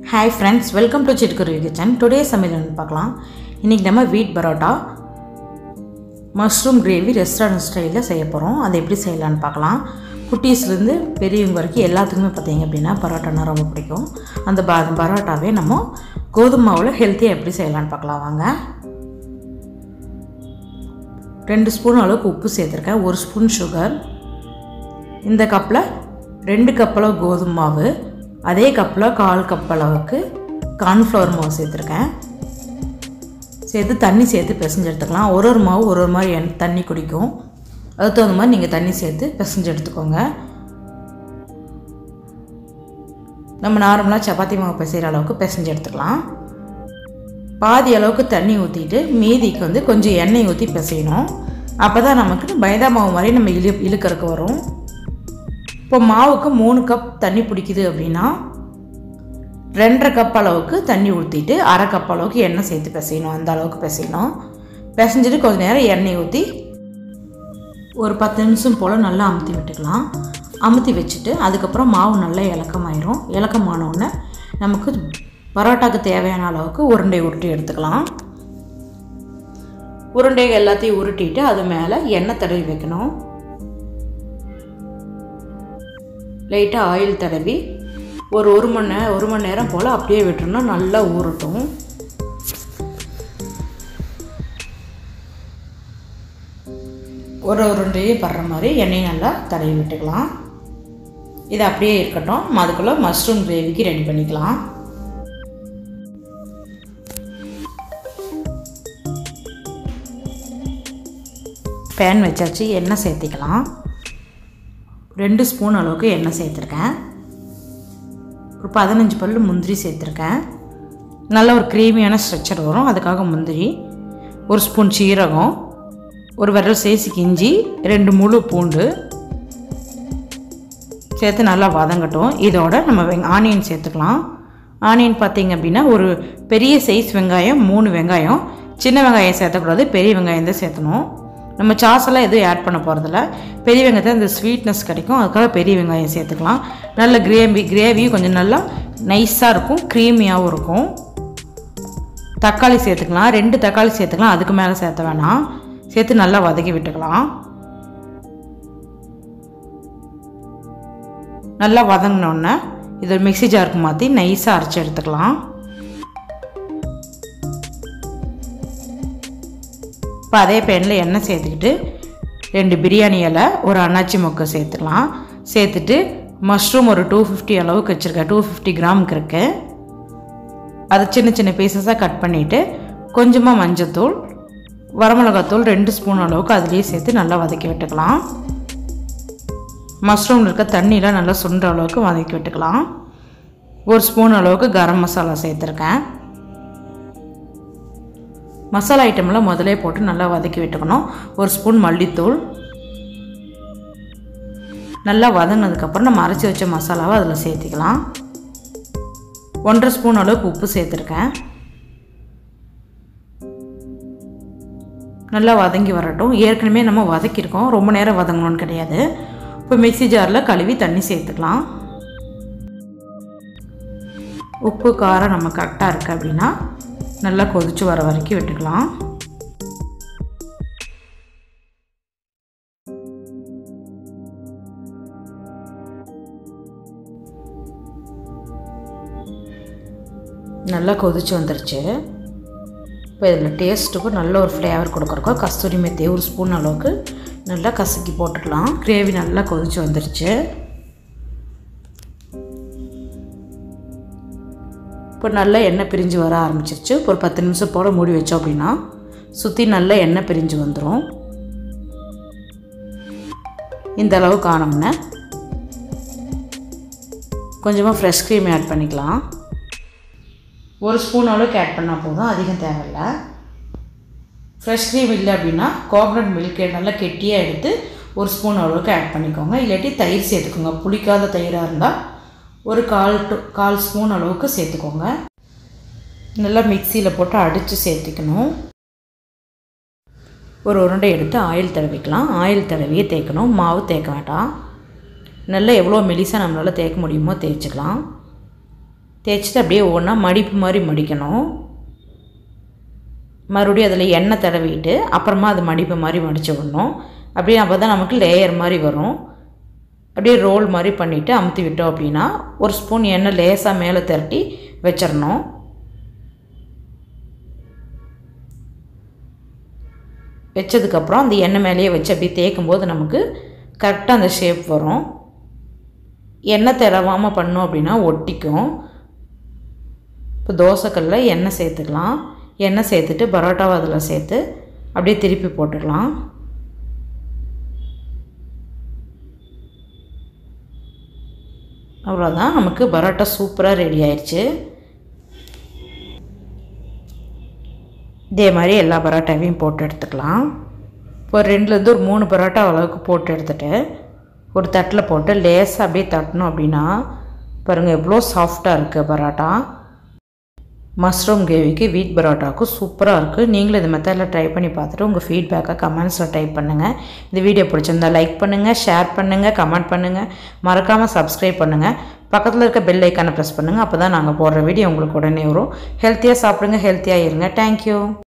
hi friends welcome to Chittukkuruvi kitchen today சமையல் பார்க்கலாம் இன்றைக்கி நம்ம வீட் பரோட்டா மஷ்ரூம் கிரேவி ரெஸ்டாரண்ட் ஸ்டைலில் செய்ய போகிறோம் அதை எப்படி செய்யலான்னு பார்க்கலாம் குட்டீஸ்லேருந்து பெரியவங்க வரைக்கும் எல்லாத்துக்குமே பார்த்தீங்க அப்படின்னா பரோட்டானா ரொம்ப பிடிக்கும் அந்த ப பரோட்டாவே நம்ம கோதுமை மாவில் ஹெல்த்தியாக எப்படி செய்யலான்னு பார்க்கலாம் வாங்க ரெண்டு ஸ்பூன் அளவுக்கு உப்பு சேர்த்துருக்கேன் ஒரு ஸ்பூன் சுகர் இந்த கப்பில் ரெண்டு கப் அளவு கோதுமை மாவு அதே கப்பில் கால் கப் அளவுக்கு கார்ன்ஃப்ளவர் மாவு சேர்த்துருக்கேன் சேர்த்து தண்ணி சேர்த்து பிசைஞ்சு எடுத்துக்கலாம் ஒரு ஒரு மாவு ஒரு ஒரு மாதிரி எண் தண்ணி குடிக்கும் அதுக்கு தகுந்த மாதிரி நீங்கள் தண்ணி சேர்த்து பிசைஞ்சு எடுத்துக்கோங்க நம்ம நார்மலாக சப்பாத்தி மாவு பிசைகிற அளவுக்கு பிசைஞ்சு எடுத்துக்கலாம் பாதி அளவுக்கு தண்ணி ஊற்றிட்டு மீதிக்கு வந்து கொஞ்சம் எண்ணெய் ஊற்றி பிசையணும் அப்போ தான் நமக்கு மைதா மாவு மாதிரி நம்ம இழு இழுக்கறக்கு வரும் இப்போ மாவுக்கு மூணு கப் தண்ணி பிடிக்குது அப்படின்னா ரெண்டரை கப் அளவுக்கு தண்ணி ஊற்றிட்டு அரை கப் அளவுக்கு எண்ணெய் சேர்த்து பிசையணும் அந்த அளவுக்கு பிசையணும் பிசைஞ்சிட்டு கொஞ்சம் நேரம் எண்ணெய் ஊற்றி ஒரு பத்து நிமிஷம் போல் நல்லா அமுத்தி விட்டுக்கலாம் அமுத்தி வச்சுட்டு அதுக்கப்புறம் மாவு நல்லா இலக்கமாயிரும் இலக்கமானோடனே நமக்கு பரோட்டாக்கு தேவையான அளவுக்கு உருண்டை உருட்டி எடுத்துக்கலாம் உருண்டைகள் எல்லாத்தையும் உருட்டிட்டு அது மேலே எண்ணெய் தடவி வைக்கணும் லைட்டாக ஆயில் தடவி ஒரு ஒரு மணி நேரம் ஒரு மணி நேரம் போல் அப்படியே விட்டுறோம்னா நல்லா ஊறட்டும் ஒரு உருண்டையே படுற மாதிரி எண்ணெய் நல்லா தடவி விட்டுக்கலாம் இது அப்படியே இருக்கட்டும் அதுக்குள்ளே மஷ்ரூம் கிரேவிக்கு ரெடி பண்ணிக்கலாம் பேன் வச்சாச்சு எண்ணெய் சேர்த்திக்கலாம் ரெண்டு ஸ்பூன் அளவுக்கு எண்ணெய் சேர்த்துருக்கேன் ஒரு பதினஞ்சு பல் முந்திரி சேர்த்துருக்கேன் நல்ல ஒரு க்ரீமியான ஸ்ட்ரக்சர் வரும் அதுக்காக முந்திரி ஒரு ஸ்பூன் சீரகம் ஒரு விரல் சேசிக்கு இஞ்சி ரெண்டு முழு பூண்டு சேர்த்து நல்லா வதங்கட்டும் இதோட நம்ம வெங் ஆனியன் சேர்த்துக்கலாம் ஆனியன் பார்த்திங்க அப்படின்னா ஒரு பெரிய சைஸ் வெங்காயம் மூணு வெங்காயம் சின்ன வெங்காயம் சேர்த்தக்கூடாது பெரிய வெங்காயம் தான் சேர்த்தணும் நம்ம சாஸெல்லாம் எதுவும் ஆட் பண்ண போகிறதில்ல பெரிய வெங்காயத்தில் இந்த ஸ்வீட்னஸ் கிடைக்கும் அதுக்காக பெரிய வெங்காயம் சேர்த்துக்கலாம் நல்ல கிரேவி கிரேவியும் கொஞ்சம் நல்லா நைஸாக இருக்கும் க்ரீமியாகவும் இருக்கும் தக்காளி சேர்த்துக்கலாம் ரெண்டு தக்காளி சேர்த்துக்கலாம் அதுக்கு மேலே சேர்த்த வேணாம் சேர்த்து நல்லா வதக்கி விட்டுக்கலாம் நல்லா வதங்கினோடனே இதை மிக்சி ஜாருக்கு மாற்றி நைஸாக அரைச்சி எடுத்துக்கலாம் இப்போ அதே பேனில் எண்ணெய் சேர்த்துக்கிட்டு ரெண்டு பிரியாணி இலை ஒரு அன்னாச்சி மொக்கை சேர்த்துக்கலாம் சேர்த்துட்டு மஷ்ரூம் ஒரு டூ ஃபிஃப்டி அளவுக்கு வச்சுருக்கேன் டூ ஃபிஃப்டி கிராமுக்கு இருக்கு அதை சின்ன சின்ன பீசஸாக கட் பண்ணிவிட்டு கொஞ்சமாக மஞ்சத்தூள் வரமிளகாத்தூள் ரெண்டு ஸ்பூன் அளவுக்கு அதுலேயே சேர்த்து நல்லா வதக்கி விட்டுக்கலாம் மஷ்ரூமில் இருக்க தண்ணியெலாம் நல்லா சுண்டுற அளவுக்கு வதக்கி விட்டுக்கலாம் ஒரு ஸ்பூன் அளவுக்கு கரம் மசாலா சேர்த்துருக்கேன் மசாலா ஐட்டம்லாம் முதலே போட்டு நல்லா வதக்கி விட்டுக்கணும் ஒரு ஸ்பூன் மல்லித்தூள் நல்லா வதங்கினதுக்கப்புறம் நம்ம அரைச்சி வச்ச மசாலாவை அதில் சேர்த்திக்கலாம் ஒன்றரை ஸ்பூன் அளவுக்கு உப்பு சேர்த்துருக்கேன் நல்லா வதங்கி வரட்டும் ஏற்கனவே நம்ம வதக்கியிருக்கோம் ரொம்ப நேரம் வதங்கணும்னு கிடையாது இப்போ மிக்சி ஜாரில் கழுவி தண்ணி சேர்த்துக்கலாம் உப்பு காரம் நம்ம கரெக்டாக இருக்குது அப்படின்னா நல்லா கொதித்து வர வரைக்கும் விட்டுக்கலாம் நல்லா கொதிச்சு வந்துருச்சு இப்போ இதில் டேஸ்ட்டுக்கும் நல்ல ஒரு ஃப்ளேவர் கொடுக்குறக்கோ கஸ்தூரி மெத்தி ஒரு ஸ்பூன் அளவுக்கு நல்லா கசக்கி போட்டுக்கலாம் கிரேவி நல்லா கொதிச்சு வந்துருச்சு இப்போ நல்லா எண்ணெய் பிரிஞ்சு வர ஆரம்பிச்சிருச்சு ஒரு பத்து நிமிஷம் போல் மூடி வச்சோம் அப்படின்னா சுற்றி நல்லா எண்ணெய் பிரிஞ்சு வந்துடும் இந்த அளவுக்கு ஆனோம்னா கொஞ்சமாக ஃப்ரெஷ் க்ரீம் ஆட் பண்ணிக்கலாம் ஒரு ஸ்பூன் அளவுக்கு ஆட் பண்ணால் போதும் அதிகம் தேவையில்லை ஃப்ரெஷ் க்ரீம் இல்லை அப்படின்னா கோகனட் மில்க் நல்லா கெட்டியாக எடுத்து ஒரு ஸ்பூன் அளவுக்கு ஆட் பண்ணிக்கோங்க இல்லாட்டி தயிர் சேர்த்துக்கோங்க புளிக்காத தயிராக இருந்தால் ஒரு கால் டு கால் ஸ்பூன் அளவுக்கு சேர்த்துக்கோங்க நல்லா மிக்சியில் போட்டு அடித்து சேர்த்துக்கணும் ஒரு உருண்டை எடுத்து ஆயில் தடவிக்கலாம் ஆயில் தடவியே தேய்க்கணும் மாவு தேய்க்க வேண்டாம் நல்லா எவ்வளோ மெலிசாக நம்மளால் தேய்க்க முடியுமோ தேய்ச்சிக்கலாம் தேய்ச்சிட்டு அப்படியே ஒவ்வொன்றா மடிப்பு மாதிரி மடிக்கணும் மறுபடியும் அதில் எண்ணெய் தடவிட்டு அப்புறமா அது மடிப்பு மாதிரி மடித்து விடணும் அப்படியே அப்போ தான் நமக்கு லேயர் மாதிரி வரும் அப்படியே ரோல் மாதிரி பண்ணிவிட்டு அமுத்தி விட்டோம் அப்படின்னா ஒரு ஸ்பூன் எண்ணெய் லேசாக மேலே திரட்டி வச்சிடணும் வச்சதுக்கப்புறம் அந்த எண்ணெய் மேலேயே வச்சு அப்படியே தேய்க்கும் போது நமக்கு கரெக்டாக அந்த ஷேப் வரும் எண்ணெய் தடவாமல் பண்ணோம் அப்படின்னா ஒட்டிக்கும் இப்போ தோசைக்கல்ல எண்ணெய் சேர்த்துக்கலாம் எண்ணெய் சேர்த்துட்டு பரோட்டாவை அதில் சேர்த்து அப்படியே திருப்பி போட்டுடலாம் அவ்வளோதான் நமக்கு பரோட்டா சூப்பராக ரெடி ஆயிடுச்சு இதே மாதிரி எல்லா பரோட்டாவையும் போட்டு எடுத்துக்கலாம் இப்போ ரெண்டுலேருந்து ஒரு மூணு பரோட்டா அளவுக்கு போட்டு எடுத்துகிட்டு ஒரு தட்டில் போட்டு லேசாக அப்படியே தட்டணும் அப்படின்னா பாருங்கள் எவ்வளோ சாஃப்டாக இருக்குது பரோட்டா மஷ்ரூம் கிரேவிக்கு வீட் பரோட்டாவுக்கும் சூப்பராக இருக்குது நீங்களும் இந்த மெத்தடில் ட்ரை பண்ணி பார்த்துட்டு உங்கள் ஃபீட்பேக்கை கமெண்ட்ஸில் டைப் பண்ணுங்கள் இந்த வீடியோ பிடிச்சிருந்தா லைக் பண்ணுங்கள் ஷேர் பண்ணுங்கள் கமெண்ட் பண்ணுங்கள் மறக்காமல் சப்ஸ்கிரைப் பண்ணுங்கள் பக்கத்தில் இருக்க பெல் ஐக்கானை ப்ரெஸ் பண்ணுங்கள் அப்போ தான் நாங்கள் போடுற வீடியோ உங்களுக்கு உடனே வரும் ஹெல்த்தியாக சாப்பிடுங்க ஹெல்த்தியாக இருங்க தேங்க்யூ